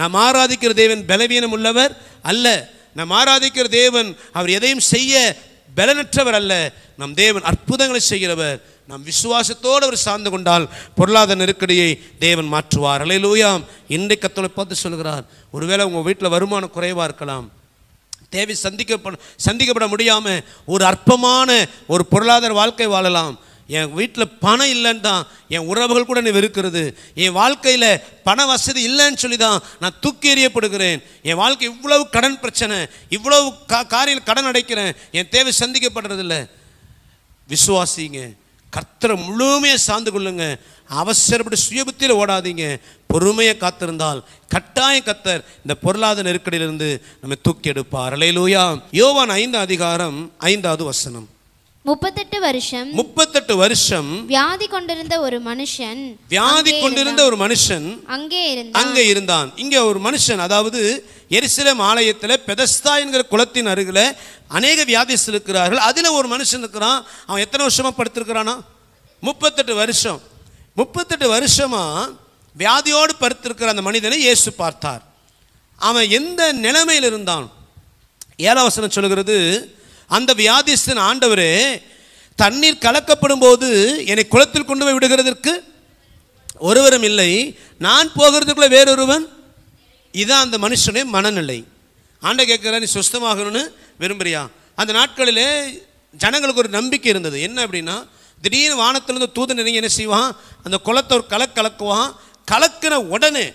நாம் ஆராதிக்கிற தேவன் பலவீனம் உள்ளவர் அல்ல நாம் ஆராதிக்கிற தேவன் அவர் எதையும் செய்ய பலனற்றவர் அல்ல நம் தேவன் அற்புதங்களை செய்கிறவர் நாம் விசுவாசத்தோடு அவர் சார்ந்து கொண்டால் பொருளாதார நெருக்கடியை தேவன் மாற்றுவார் அலையிலூயாம் இன்றைக்கு கத்தோலை பார்த்து சொல்கிறார் ஒருவேளை உங்கள் வீட்டில் வருமானம் குறைவாக இருக்கலாம் தேவை சந்திக்கப்பட சந்திக்கப்பட முடியாமல் ஒரு அற்பமான ஒரு பொருளாதார வாழ்க்கை வாழலாம் என் வீட்டில் பணம் இல்லைன்னு தான் என் உறவுகள் கூட என்னை வெறுக்கிறது என் வாழ்க்கையில் பண வசதி இல்லைன்னு சொல்லி தான் நான் தூக்கி எறியப்படுகிறேன் என் வாழ்க்கை இவ்வளவு கடன் பிரச்சனை இவ்வளவு கா காரியம் கடன் அடைக்கிறேன் என் தேவை சந்திக்கப்படுறதில்ல விசுவாசிங்க கர்த்தரை முழுமையாக சார்ந்து கொள்ளுங்க அவசரப்பட்டு சுயபுத்தியில் ஓடாதீங்க பொறுமையை காத்திருந்தால் கட்டாயம் கத்தர் இந்த பொருளாதார நெருக்கடியிலிருந்து நம்ம தூக்கி எடுப்பார் அலையிலூயா யோவான் ஐந்து அதிகாரம் ஐந்தாவது வசனம் முப்பத்தெட்டு வருஷம் முப்பத்தெட்டு வருஷம் வியாதி கொண்டிருந்த ஒரு மனுஷன் வியாதி அங்கே கொண்டிருந்த ஒரு மனுஷன் இருந்தான். அங்கே இருந்தான் அங்கே இருந்தான் இங்கே ஒரு மனுஷன் அதாவது எருசலேம் ஆலயத்தில் பெதஸ்தா என்கிற குளத்தின் அருகில் அநேக வியாதிஸ்தர் இருக்கிறார்கள் அதில் ஒரு மனுஷன் இருக்கிறான் அவன் எத்தனை வருஷமா படுத்திருக்கிறானா முப்பத்தெட்டு வருஷம் முப்பத்தெட்டு வருஷமா வியாதியோடு படுத்திருக்கிற அந்த மனிதனை இயேசு பார்த்தார் அவன் எந்த நிலைமையில் இருந்தான் ஏழாம் வசனம் சொல்கிறது அந்த வியாதிஸ்தன் ஆண்டவரே தண்ணீர் கலக்கப்படும் போது என்னை குளத்தில் கொண்டு போய் விடுகிறதற்கு ஒருவரும் இல்லை நான் போகிறதுக்குள்ள வேறொருவன் இதான் அந்த மனுஷனுடைய மனநிலை ஆண்டை கேட்குற நீ சுஸ்தமாகணும்னு விரும்புறியா அந்த நாட்களிலே ஜனங்களுக்கு ஒரு நம்பிக்கை இருந்தது என்ன அப்படின்னா திடீர்னு வானத்திலிருந்து தூதன் இறங்கி என்ன செய்வான் அந்த குளத்தை ஒரு கலக் கலக்குவான் கலக்கின உடனே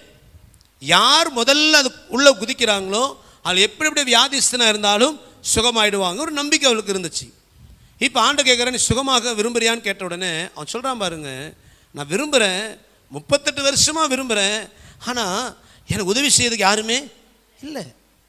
யார் முதல்ல அது உள்ளே குதிக்கிறாங்களோ அது எப்படி எப்படி வியாதிஸ்தனாக இருந்தாலும் சுகமாயிடுவாங்க ஒரு நம்பிக்கை அவளுக்கு இருந்துச்சு இப்போ ஆண்ட கேட்குறேன் நீ சுகமாக விரும்புறியான்னு கேட்ட உடனே அவன் சொல்கிறான் பாருங்க நான் விரும்புகிறேன் முப்பத்தெட்டு வருஷமாக விரும்புகிறேன் ஆனால் எனக்கு உதவி செய்யறதுக்கு யாருமே இல்லை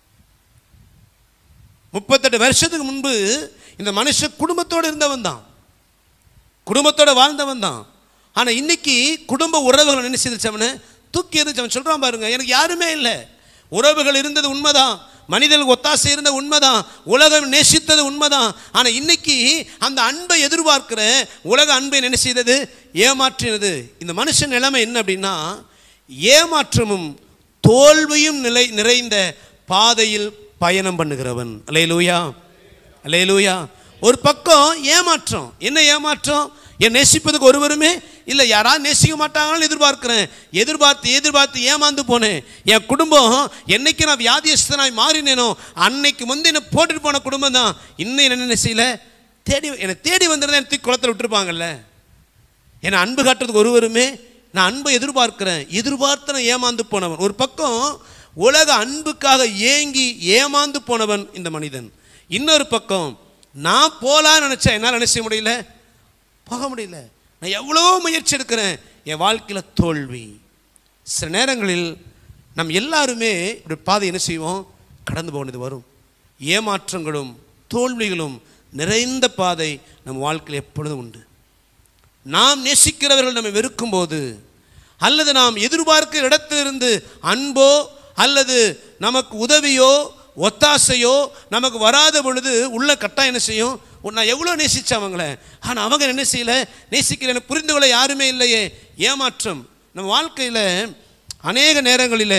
முப்பத்தெட்டு வருஷத்துக்கு முன்பு இந்த மனுஷன் குடும்பத்தோடு இருந்தவன் தான் குடும்பத்தோட வாழ்ந்தவன் தான் ஆனால் இன்னைக்கு குடும்ப உறவுகள் என்ன செய்துச்சு அவனை தூக்கி எறிச்சு அவன் சொல்கிறான் பாருங்க எனக்கு யாருமே இல்லை உறவுகள் இருந்தது உண்மைதான் மனிதர்களுக்கு ஒத்தாசை இருந்த உண்மைதான் உலகம் நேசித்தது உண்மைதான் ஆனால் இன்னைக்கு அந்த அன்பை எதிர்பார்க்கிற உலக அன்பை என்ன செய்தது ஏமாற்றினது இந்த மனுஷன் நிலைமை என்ன அப்படின்னா ஏமாற்றமும் தோல்வியும் நிலை நிறைந்த பாதையில் பயணம் பண்ணுகிறவன் அலையலூயா அலையலூயா ஒரு பக்கம் ஏமாற்றம் என்ன ஏமாற்றம் என் நேசிப்பதுக்கு ஒருவருமே இல்லை யாராவது நேசிக்க மாட்டாங்கன்னு எதிர்பார்க்கிறேன் எதிர்பார்த்து எதிர்பார்த்து ஏமாந்து போனேன் என் குடும்பம் என்னைக்கு நான் வியாதியஸ்தனாய் மாறினேனோ அன்னைக்கு வந்து என்னை போட்டுட்டு போன குடும்பம் தான் இன்னும் என்ன என்ன செய்யல தேடி என்னை தேடி வந்திருந்தா என்னை தூக்கி குளத்தில் விட்டுருப்பாங்கல்ல என்னை அன்பு காட்டுறதுக்கு ஒருவருமே நான் அன்பை எதிர்பார்க்கிறேன் எதிர்பார்த்து நான் ஏமாந்து போனவன் ஒரு பக்கம் உலக அன்புக்காக ஏங்கி ஏமாந்து போனவன் இந்த மனிதன் இன்னொரு பக்கம் நான் போலான்னு நினச்சேன் என்னால் என்ன செய்ய முடியல போக முடியல நான் எவ்வளோ முயற்சி எடுக்கிறேன் என் வாழ்க்கையில் தோல்வி சில நேரங்களில் நம் எல்லாருமே இப்படி பாதை என்ன செய்வோம் கடந்து போனது வரும் ஏமாற்றங்களும் தோல்விகளும் நிறைந்த பாதை நம் வாழ்க்கையில் எப்பொழுதும் உண்டு நாம் நேசிக்கிறவர்கள் நம்மை வெறுக்கும்போது அல்லது நாம் எதிர்பார்க்கிற இடத்திலிருந்து அன்போ அல்லது நமக்கு உதவியோ ஒத்தாசையோ நமக்கு வராத பொழுது உள்ள கட்டாயம் என்ன செய்யும் உன் நான் எவ்வளோ நேசித்தேன் அவங்கள ஆனால் அவங்க என்ன செய்யலை நேசிக்கல எனக்கு புரிந்து கொள்ள யாருமே இல்லையே ஏமாற்றம் நம்ம வாழ்க்கையில் அநேக நேரங்களில்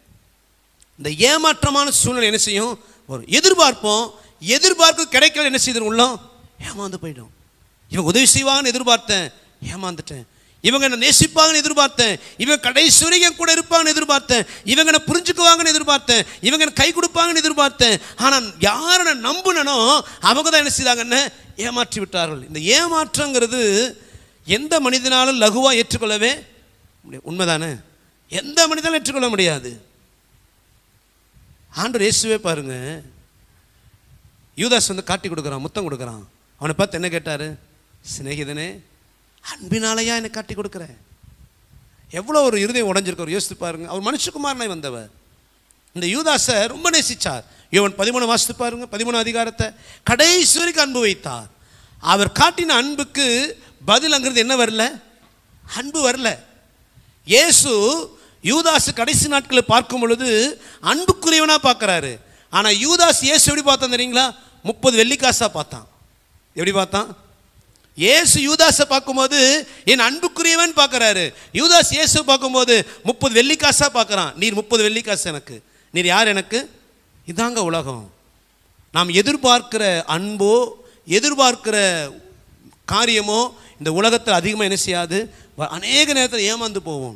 இந்த ஏமாற்றமான சூழ்நிலை என்ன செய்யும் வரும் எதிர்பார்ப்போம் எதிர்பார்ப்பு கிடைக்கல என்ன செய்து உள்ளோம் ஏமாந்து போயிடும் இவங்க உதவி செய்வாங்கன்னு எதிர்பார்த்தேன் ஏமாந்துட்டேன் இவங்க என்ன நேசிப்பாங்கன்னு எதிர்பார்த்தேன் இவங்க கடைசி வரைக்கும் என் கூட இருப்பாங்கன்னு எதிர்பார்த்தேன் இவங்க என்ன புரிஞ்சுக்குவாங்கன்னு எதிர்பார்த்தேன் இவங்க எனக்கு கை கொடுப்பாங்கன்னு எதிர்பார்த்தேன் ஆனால் யாரை நான் நம்புனனோ அவங்க தான் என்ன செய்தாங்கன்னு ஏமாற்றி விட்டார்கள் இந்த ஏமாற்றங்கிறது எந்த மனிதனாலும் லகுவாக ஏற்றுக்கொள்ளவே முடியும் உண்மைதானே எந்த மனிதனாலும் ஏற்றுக்கொள்ள முடியாது ஆண்டவர் இயேசுவே பாருங்க யூதாஸ் வந்து காட்டி கொடுக்குறான் முத்தம் கொடுக்குறான் அவனை பார்த்து என்ன கேட்டார் சிநேகிதனே அன்பினாலையா என்னை காட்டி கொடுக்குறேன் எவ்வளோ ஒரு இருதயம் உடஞ்சிருக்கார் யோசித்து பாருங்க அவர் மனுஷகுமாரனாய் வந்தவர் இந்த யூதாஸை ரொம்ப நேசிச்சார் யோவன் பதிமூணு வாசித்து பாருங்க பதிமூணு அதிகாரத்தை கடைசி வரைக்கும் அன்பு வைத்தார் அவர் காட்டின அன்புக்கு பதிலங்கிறது என்ன வரல அன்பு வரல இயேசு யூதாஸ் கடைசி நாட்களில் பார்க்கும் பொழுது அன்புக்குரியவனாக பார்க்குறாரு ஆனால் யூதாஸ் இயேசு எப்படி பார்த்தான் தெரியுங்களா முப்பது வெள்ளிக்காசாக பார்த்தான் எப்படி பார்த்தான் இயேசு யூதாஸை பார்க்கும்போது என் அன்புக்குரிய அன்புக்குரியவன் பார்க்கறாரு யூதாஸ் இயேசு பார்க்கும்போது முப்பது வெள்ளிக்காசா பார்க்கறான் நீர் முப்பது வெள்ளிக்காசு எனக்கு நீர் யார் எனக்கு இதாங்க உலகம் நாம் எதிர்பார்க்கிற அன்போ எதிர்பார்க்கிற காரியமோ இந்த உலகத்தில் அதிகமாக என்ன செய்யாது வ- அநேக நேரத்தில் ஏமாந்து போவோம்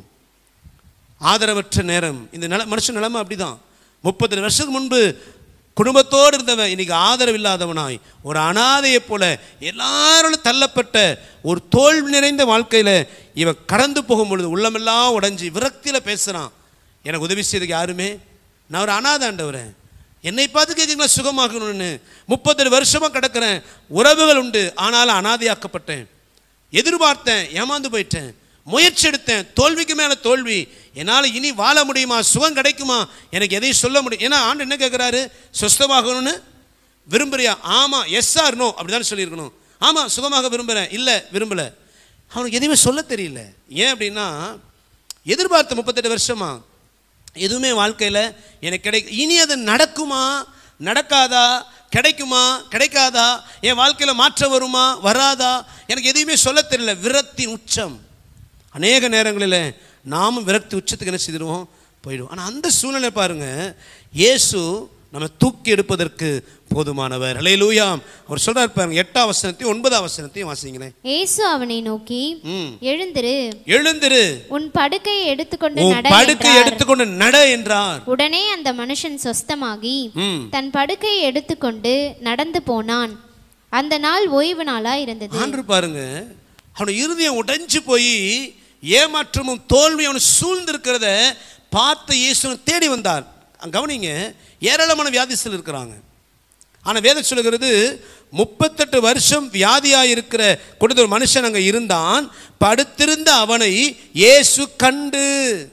ஆதரவற்ற நேரம் இந்த நில மனுஷன் நிலைமை அப்படிதான் முப்பது வருஷத்துக்கு முன்பு குடும்பத்தோடு இருந்தவன் இன்னைக்கு ஆதரவு இல்லாதவனாய் ஒரு அனாதையைப் போல எல்லாரோடும் தள்ளப்பட்ட ஒரு தோல்வி நிறைந்த வாழ்க்கையில் இவன் கடந்து போகும் பொழுது உள்ளமெல்லாம் உடைஞ்சி விரக்தியில் பேசுகிறான் எனக்கு உதவி செய்ததுக்கு யாருமே நான் ஒரு அனாதாண்டவரேன் என்னை பார்த்து கேட்குங்களா சுகமாகணும்னு முப்பத்தெட்டு வருஷமாக கிடக்கிறேன் உறவுகள் உண்டு ஆனாலும் அனாதையாக்கப்பட்டேன் எதிர்பார்த்தேன் ஏமாந்து போயிட்டேன் முயற்சி எடுத்தேன் தோல்விக்கு மேலே தோல்வி என்னால் இனி வாழ முடியுமா சுகம் கிடைக்குமா எனக்கு எதையும் சொல்ல முடியும் ஏன்னா ஆண்டு என்ன கேட்குறாரு சுஸ்தமாகணும்னு விரும்புறியா ஆமாம் எஸ் ஆர் நோ அப்படி தானே சொல்லியிருக்கணும் ஆமாம் சுகமாக விரும்புகிறேன் இல்லை விரும்பலை அவனுக்கு எதுவுமே சொல்ல தெரியல ஏன் அப்படின்னா எதிர்பார்த்த முப்பத்தெட்டு வருஷமா எதுவுமே வாழ்க்கையில் எனக்கு கிடை இனி அது நடக்குமா நடக்காதா கிடைக்குமா கிடைக்காதா என் வாழ்க்கையில் மாற்றம் வருமா வராதா எனக்கு எதையுமே சொல்ல தெரியல விரக்தியின் உச்சம் அநேக நேரங்களில் நாமும் விரக்தி உச்சத்துக்கு என்ன செய்திருவோம் போயிடுவோம் ஆனால் அந்த சூழ்நிலை பாருங்க இயேசு நம்ம தூக்கி எடுப்பதற்கு போதுமானவர் ஹalleluya அவர் சொல்றார் பாருங்க எட்டாம் வசனத்தையும் ஒன்பதாம் வசனத்தையும் வாசிங்களேன் இயேசு அவனை நோக்கி ம் எழுந்திரு எழுந்திரு உன் படுக்கையை எடுத்துக்கொண்டு உன் நட படுக்கை என்றார். எடுத்துக்கொண்டு நட என்றார் உடனே அந்த மனுஷன் சொஸ்தமாகி ம் தன் படுக்கையை எடுத்துக்கொண்டு நடந்து போனான் அந்த நாள் ஓய்வு நாளா இருந்தது ஆண்டு பாருங்க அவனுடைய இருதயம் உடைஞ்சு போய் ஏமாற்றமும் தோல்வியும் அவனை சூழ்ந்திருக்கிறத பார்த்த இயேசுவை தேடி வந்தார் அங்க கவனிங்க ஏராளமான வியாதிஸ்தல் இருக்கிறாங்க ஆனால் வேதம் சொல்லுகிறது முப்பத்தெட்டு வருஷம் வியாதியாக இருக்கிற கொடுத்த ஒரு மனுஷன் அங்கே இருந்தான் படுத்திருந்த அவனை இயேசு கண்டு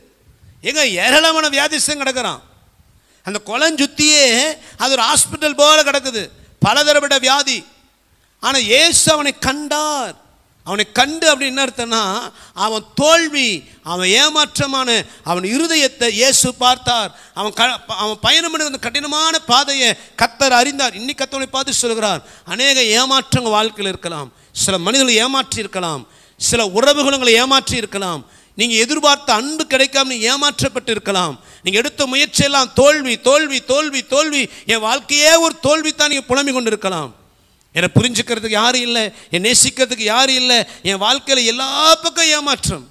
எங்க ஏராளமான வியாதிஸ்தன் கிடக்கிறான் அந்த கொலஞ்சுத்தியே அது ஒரு ஹாஸ்பிட்டல் போல கிடக்குது பலதரப்பட்ட வியாதி ஆனால் இயேசு அவனை கண்டார் அவனை கண்டு அப்படின்னு என்ன அர்த்தம்னா அவன் தோல்வி அவன் ஏமாற்றமான அவன் இருதயத்தை இயேசு பார்த்தார் அவன் க அவன் பயணம் பண்ணுற அந்த கடினமான பாதையை கத்தர் அறிந்தார் இன்னைக்கு கத்தவனை பார்த்து சொல்கிறார் அநேக ஏமாற்றங்கள் வாழ்க்கையில் இருக்கலாம் சில மனிதர்களை ஏமாற்றி இருக்கலாம் சில உறவுகள் உங்களை ஏமாற்றி இருக்கலாம் நீங்கள் எதிர்பார்த்த அன்பு கிடைக்காம நீ ஏமாற்றப்பட்டு இருக்கலாம் நீங்கள் எடுத்த முயற்சியெல்லாம் தோல்வி தோல்வி தோல்வி தோல்வி என் வாழ்க்கையே ஒரு தோல்வி தான் நீங்கள் புலம்பிக் கொண்டு இருக்கலாம் என்னை புரிஞ்சுக்கிறதுக்கு யாரும் இல்லை என் நேசிக்கிறதுக்கு யாரும் இல்லை என் வாழ்க்கையில் எல்லா பக்கம் ஏமாற்றம்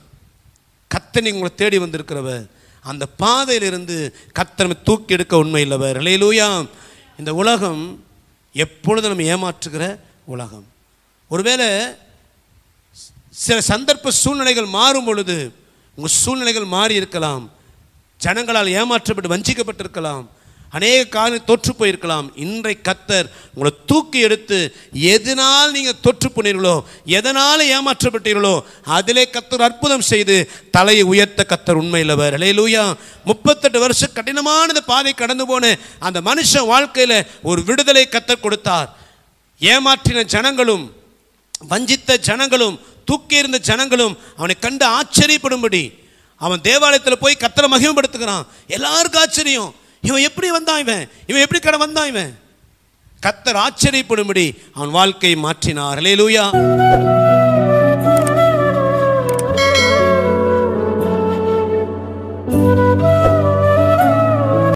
கத்தனை உங்களை தேடி வந்திருக்கிறவர் அந்த பாதையிலிருந்து கத்தனை தூக்கி எடுக்க உண்மை இல்லவர் இல்லையிலூயா இந்த உலகம் எப்பொழுதும் நம்ம ஏமாற்றுகிற உலகம் ஒருவேளை சில சந்தர்ப்ப சூழ்நிலைகள் மாறும் பொழுது உங்கள் சூழ்நிலைகள் மாறி இருக்கலாம் ஜனங்களால் ஏமாற்றப்பட்டு வஞ்சிக்கப்பட்டிருக்கலாம் அநேக காலம் தொற்று போயிருக்கலாம் இன்றை கத்தர் உங்களை தூக்கி எடுத்து எதனால் நீங்கள் தொற்று போனீர்களோ எதனால் ஏமாற்றப்பட்டீர்களோ அதிலே கத்தர் அற்புதம் செய்து தலையை உயர்த்த கத்தர் உண்மையில்லவர் அலையலூயா முப்பத்தெட்டு வருஷம் கடினமான இந்த பாதை கடந்து போன அந்த மனுஷன் வாழ்க்கையில் ஒரு விடுதலை கத்தர் கொடுத்தார் ஏமாற்றின ஜனங்களும் வஞ்சித்த ஜனங்களும் தூக்கி இருந்த ஜனங்களும் அவனை கண்டு ஆச்சரியப்படும்படி அவன் தேவாலயத்தில் போய் கத்தரை மகிமைப்படுத்துகிறான் எல்லாருக்கும் ஆச்சரியம் இவன் எப்படி வந்தான் இவன் இவன் எப்படி கடை வந்தான் இவன் கத்தர் ஆச்சரியப்படும்படி அவன் வாழ்க்கையை மாற்றினார் ஹalleluya